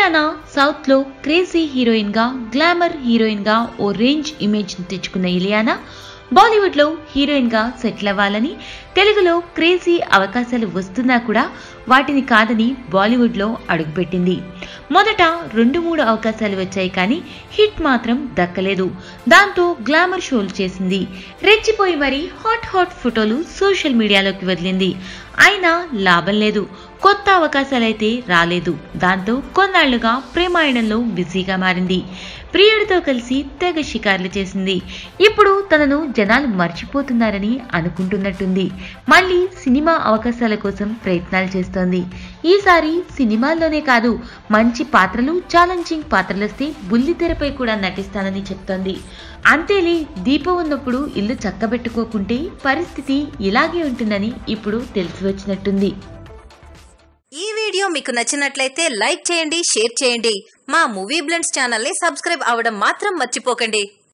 Ileana south లో crazy heroine గా glamour heroine గా ఓ రేంజ్ ఇమేజ్ తెచ్చుకున్న ఇలియానా బాలీవుడ్ లో హీరోయిన్ గా సెటిల్ అవ్వాలని తెలుగులో క్రేజీ అవకాశాలు వస్తున్నా కూడా వాటిని కాదని బాలీవుడ్ లో అడుగుపెట్టింది మొదట రెండు మూడు అవకాశాలు వచ్చాయి కానీ హిట్ మాత్రం దక్కలేదు దాంతో గ్లామర్ షోలు చేసింది రెచ్చిపోయి మరి హాట్ హాట్ ఫోటోలు సోషల్ మీడియాలోకి వదిలింది అయినా లాభం లేదు కొత్త అవకాశాలైతే రాలేదు దాంతో కొన్నాళ్లుగా ప్రేమాయణంలో బిజీగా మారింది ప్రియుడితో కలిసి తెగ షికార్లు చేసింది ఇప్పుడు తనను జనాలు మర్చిపోతున్నారని అనుకుంటున్నట్టుంది మళ్ళీ సినిమా అవకాశాల కోసం ప్రయత్నాలు చేస్తోంది ఈసారి సినిమాల్లోనే కాదు మంచి పాత్రలు ఛాలెంజింగ్ పాత్రలొస్తే బుల్లితెరపై కూడా నటిస్తానని చెప్తోంది అంతేలే దీపం ఉన్నప్పుడు ఇల్లు చక్కబెట్టుకోకుంటే పరిస్థితి ఇలాగే ఉంటుందని ఇప్పుడు తెలిసి వచ్చినట్టుంది ఈ వీడియో మీకు నచ్చినట్లయితే లైక్ చేయండి షేర్ చేయండి మా మూవీ బ్లెండ్స్ ఛానల్ని సబ్స్క్రైబ్ అవ్వడం మాత్రం మర్చిపోకండి